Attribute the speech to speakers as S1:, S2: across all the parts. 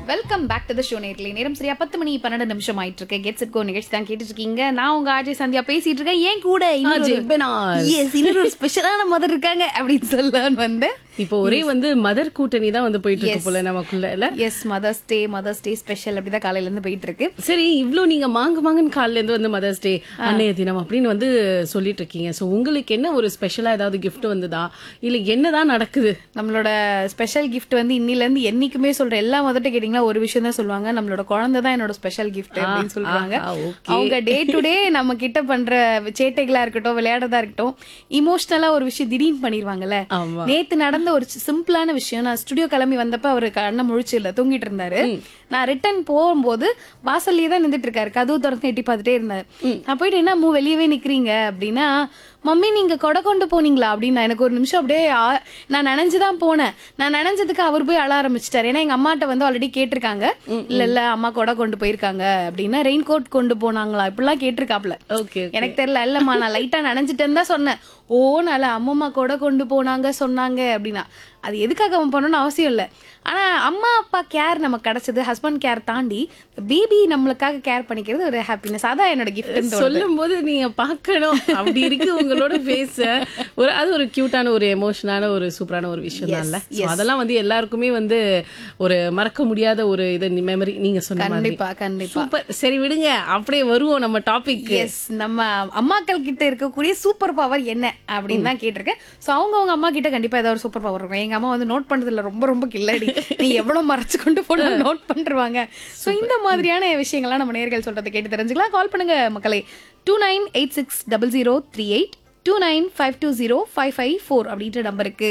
S1: Welcome back to the show நேர்களை நேரம் சரியா பத்து மணி பன்னெண்டு நிமிஷம் ஆயிட்டு இருக்கு கெட்ஸ் இட் கோ நிகழ்ச்சி தான் கேட்டுட்டு இருக்கீங்க நான் உங்க ஆஜய் சந்தியா பேசிட்டு இருக்கேன் ஏன் கூட
S2: அஜய் பெனாஸ்.
S1: Yes, இன்னொரு ஒரு ஸ்பெஷலான மதர் இருக்காங்க அப்படின்னு சொல்லலான்னு வந்தேன்
S2: இப்போ ஒரே வந்து மதர் கூட்டணி தான் வந்து போயிட்டு இருக்கு போல நமக்குள்ள இல்ல
S1: yes mother's day mother's day special அப்படிதான் காலையில இருந்து போயிட்டு இருக்கு
S2: சரி இவ்ளோ நீங்க மாங்கு மாங்கன்னு காலையில இருந்து வந்து மதர்ஸ் டே அன்னைய தினம் அப்படின்னு வந்து சொல்லிட்டு இருக்கீங்க சோ உங்களுக்கு என்ன ஒரு ஸ்பெஷலா ஏதாவது கிஃப்ட் வந்ததா இல்ல என்னதான் நடக்குது
S1: நம்மளோட ஸ்பெஷல் gift வந்து இன்னில இருந்து என்னைக்குமே சொல்ற எல்லா மதர்ட்ட கேட்டீங்கன்னா ஒரு விஷயம் தான் சொல்லுவாங்க நம்மளோட குழந்தை தான் என்னோட ஸ்பெஷல் gift அப்படின்னு சொல்றாங்க
S2: ஆஹா, okay.
S1: அவங்க டே டு டே நம்ம கிட்ட பண்ற சேட்டைகளா இருக்கட்டும் விளையாடுறதா இருக்கட்டும் இமோஷனலா ஒரு விஷயம் திடீர்னு பண்ணிருவாங்கல்ல
S2: ஆமா.
S1: நேத்து நடந்த ஒரு சிம்பிளான விஷயம் நான் ஸ்டுடியோ கிளம்பி வந்தப்ப அவர் கண்ணை முழிச்சு இல்ல தூங்கிட்டு இருந்தாரு நான் ரிட்டர்ன் போகும்போது வாசல்லயே தான் நின்றுட்டு இருக்காரு கதவு திறந்து எட்டி பார்த்துட்டே இருந்தாரு நான் போயிட்டு என்ன மூ வெளியவே நிக்கிறீங்க அப்படின்னா மம்மி நீங்க கொடை கொண்டு போனீங்களா அப்படின்னு எனக்கு ஒரு நிமிஷம் அப்படியே ஆ- நான் நினைஞ்சுதான் போனேன் நான் நினைஞ்சதுக்கு அவர் போய் அழ ஆரம்பிச்சிட்டாரு ஏன்னா எங்க அம்மாட்ட வந்து ஆல்ரெடி கேட்டிருக்காங்க இல்ல இல்ல அம்மா கொடை கொண்டு போயிருக்காங்க அப்படின்னா ரெயின் கோட் கொண்டு போனாங்களா இப்படிலாம் கேட்டிருக்காப்ல
S2: ஓகே
S1: எனக்கு தெரியல இல்லம்மா நான் லைட்டா நனைஞ்சிட்டேன்னு தான் சொன்னேன் ஓ நல்ல அம்மம்மா கூட கொண்டு போனாங்க சொன்னாங்க அப்படின்னா அது எதுக்காக அவன் பண்ணணும்னு அவசியம் இல்லை ஆனா அம்மா அப்பா கேர் நமக்கு கிடைச்சது ஹஸ்பண்ட் கேர் தாண்டி பேபி நம்மளுக்காக கேர் பண்ணிக்கிறது ஒரு ஹாப்பினஸ் அதான் என்னோட கிஃப்ட்
S2: சொல்லும் போது நீங்க பார்க்கணும் அப்படி இருக்கு உங்களோட பேச ஒரு அது ஒரு கியூட்டான ஒரு எமோஷனான ஒரு சூப்பரான ஒரு விஷயம் தான்ல So, அதெல்லாம் வந்து எல்லாருக்குமே வந்து ஒரு மறக்க முடியாத ஒரு இது மெமரி நீங்க சொன்ன மாதிரி
S1: கண்டிப்பா கண்டிப்பா
S2: சூப்பர் சரி விடுங்க அப்படியே வருவோம் நம்ம டாபிக்
S1: எஸ் நம்ம அம்மாக்கள் கிட்ட இருக்கக்கூடிய சூப்பர் பவர் என்ன அப்படின்னு தான் கேட்டிருக்கேன் சோ அவங்க அவங்க அம்மா கிட்ட கண்டிப்பா ஏதாவது ஒரு சூப்பர் பவர் இருக்கும் எங்க அம்மா வந்து நோட் பண்றதுல ரொம்ப ரொம்ப கில்லடி நீ எவ்வளவு மறைச்சு கொண்டு போன நோட் பண்ணிருவாங்க சோ இந்த மாதிரியான விஷயங்கள்லாம் நம்ம நேர்கள் சொல்றதை கேட்டு தெரிஞ்சுக்கலாம் கால் பண்ணுங்க மக்களே two nine eight six double zero three eight two nine five two zero five five four அப்படின்ற நம்பருக்கு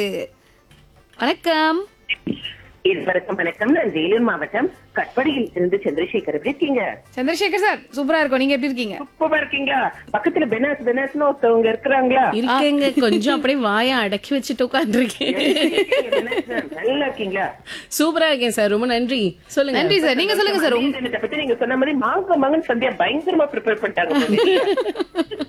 S1: வணக்கம்
S3: இருவருக்கும் வணக்கம் நான் வேலூர் மாவட்டம் கட்படியில் இருந்து சந்திரசேகர் எப்படி இருக்கீங்க
S1: சந்திரசேகர் சார் சூப்பரா இருக்கும் நீங்க எப்படி இருக்கீங்க
S3: சூப்பரா இருக்கீங்களா பக்கத்துல பெனாஸ் பெனாஸ்னு ஒருத்தவங்க இருக்கிறாங்களா
S2: இருக்கேங்க கொஞ்சம் அப்படியே வாயை அடக்கி வச்சுட்டு உட்காந்துருக்கேன்
S3: பெனாஸ் ma'am, நல்லா இருக்கீங்களா
S2: சூப்பரா இருக்கேன் சார் ரொம்ப நன்றி சொல்லுங்க
S1: நன்றி சார் நீங்க சொல்லுங்க சார் உங்க
S3: இதை பத்தி நீங்க சொன்ன மாதிரி மாங்க மகன் சந்தியா பயங்கரமா ப்ரிப்பேர் பண்ணிட்டாங்க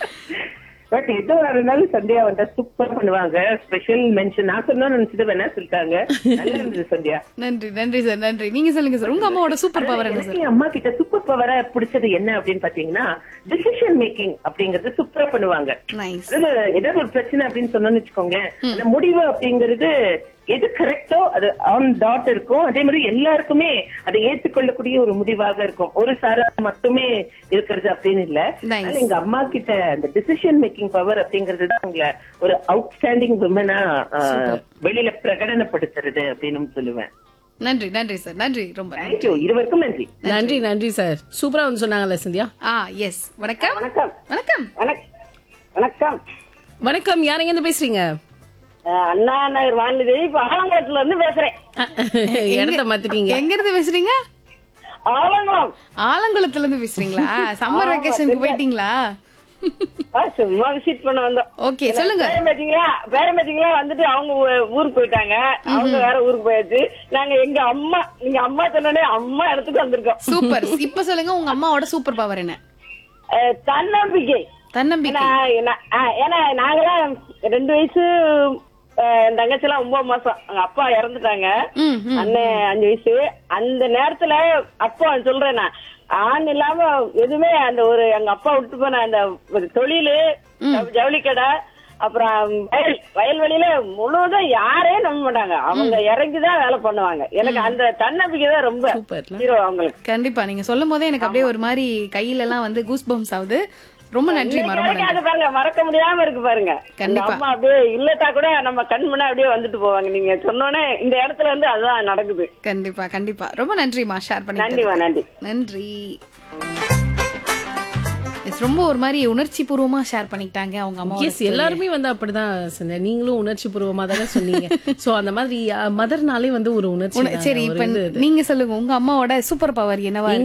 S3: பட் எதுவா இருந்தாலும் சந்தியா வந்தா சூப்பர் பண்ணுவாங்க ஸ்பெஷல் மென்ஷன் நான் சொன்னா நினைச்சது வேணா சொல்லிட்டாங்க நல்லா இருந்தது சந்தியா
S1: நன்றி நன்றி சார் நன்றி நீங்க சொல்லுங்க சார் உங்க அம்மாவோட சூப்பர் பவர் என்ன சார்
S3: எனக்கு என் அம்மா கிட்ட சூப்பர் பவரா பிடிச்சது என்ன அப்படின்னு பாத்தீங்கன்னா டிசிஷன் மேக்கிங் அப்படிங்கறது சூப்பரா பண்ணுவாங்க
S1: நைஸ்
S3: அதாவது ஏதாவது ஒரு பிரச்சனை அப்படின்னு சொன்னோம்னு வச்சுக்கோங்களேன் அந்த முடிவு அப்படிங்கிறது எது கரெக்டோ அது ஆன் டாட் இருக்கும் அதே மாதிரி எல்லாருக்குமே அதை ஏற்றுக்கொள்ளக்கூடிய ஒரு முடிவாக இருக்கும் ஒரு சாரா மட்டுமே இருக்கிறது அப்படின்னு இல்ல
S1: Nice.
S3: ஆனா எங்க அம்மா கிட்ட அந்த டிசிஷன் மேக்கிங் பவர் அப்படிங்கிறது தான் உங்களை ஒரு அவுட்ஸ்டாண்டிங் விமனா வெளியில பிரகடனப்படுத்துறது அப்படின்னு சொல்லுவேன்
S1: நன்றி நன்றி சார் நன்றி ரொம்ப நன்றி.
S3: தேங்க்யூ இருவருக்கும் நன்றி
S2: நன்றி நன்றி சார் சூப்பரா வந்து சொன்னாங்கல்ல சந்தியா
S1: ஆ எஸ் வணக்கம்
S3: வணக்கம்
S1: வணக்கம்
S3: வணக்- வணக்கம்
S2: வணக்கம் யாருங்க இருந்து பேசுறீங்க
S3: அஹ் அண்ணா நகர் வானதி இப்ப ஆலங்குளத்துல இருந்து பேசுறேன்
S2: இடத்த மாத்திட்டீங்க
S1: எங்க இருந்து பேசுறீங்க
S3: ஆலங்குளம்
S1: ஆலங்குளத்துல இருந்து பேசுறீங்களா சம்மர் வெக்கேஷனுக்கு போயிட்டீங்களா
S3: ஆ, சும்மா விசிட் பண்ண வந்தோம்
S1: ஓகே சொல்லுங்க
S3: பேரம் பேட்டிங்களா பேரம் பேட்டிங்களா வந்துட்டு அவங்க ஊ- ஊருக்கு போயிட்டாங்க அவங்க வேற ஊருக்கு போயாச்சு நாங்க எங்க அம்மா நீங்க அம்மா சொன்னோடனே அம்மா இடத்துக்கு வந்திருக்கோம்
S1: சூப்பர் இப்ப சொல்லுங்க உங்க அம்மாவோட சூப்பர் பவர் என்ன
S3: அஹ் தன்னம்பிக்கை
S1: தன்னம்பிக்கை
S3: ஏன்னா என்ன- ஆ, ஏன்னா நாங்களாம் ரெண்டு வயசு அஹ், என் தங்கச்சி எல்லாம் ஒன்பது மாசம் எங்க அப்பா இறந்துட்டாங்க
S1: ம் ம்
S3: அண்ணன் அஞ்சு வயசு அந்த நேரத்துல அப்பா சொல்றேன் நான் ஆண் இல்லாம எதுவுமே அந்த ஒரு எங்க அப்பா விட்டு போன அந்த ஒரு தொழிலு ஜவுளி கடை அப்புறம் வயல் வயல்வெளியில முழுவதும் யாரையும் நம்ப மாட்டாங்க அவங்க இறங்கிதான் வேலை பண்ணுவாங்க எனக்கு அந்த தன்னம்பிக்கை தான் ரொம்ப
S2: சூப்பர்ல
S3: ஹீரோ அவங்களுக்கு
S1: கண்டிப்பா நீங்க சொல்லும் போதே எனக்கு அப்படியே ஒரு மாதிரி கையில எல்லாம் வந்து கூஸ் பம்ஸ் ஆகுது ரொம்ப நன்றிமா ரொம்ப
S3: இன்னைக்கு
S1: நன்றி
S3: அது பாருங்க மறக்க முடியாம இருக்கு பாருங்க அந்த
S1: கண்டிப்பா.
S3: அம்மா அப்படியே இல்லட்டா கூட நம்ம கண் முன்ன அப்படியே வந்துட்டு போவாங்க நீங்க சொன்னோன்னே இந்த இடத்துல வந்து அதுதான் நடக்குது
S1: கண்டிப்பா கண்டிப்பா ரொம்ப நன்றிமா ஷேர் பண்ணி
S3: நன்றிமா நன்றி
S1: நன்றி Yes, ரொம்ப ஒரு மாதிரி உணர்ச்சி பூர்வமா ஷேர் பண்ணிக்கிட்டாங்க அவங்க அம்மா
S2: எஸ் எல்லாருமே வந்து அப்படிதான் சொன்னேன் நீங்களும் உணர்ச்சி பூர்வமா தானே சொன்னீங்க சோ அந்த மாதிரி மதர்னாலே வந்து ஒரு உணர்ச்சி தானே,
S1: சரி
S2: ஒரு
S1: இப்ப
S2: இது.
S1: நீங்க சொல்லுங்க உங்க அம்மாவோட சூப்பர் பவர் என்னவா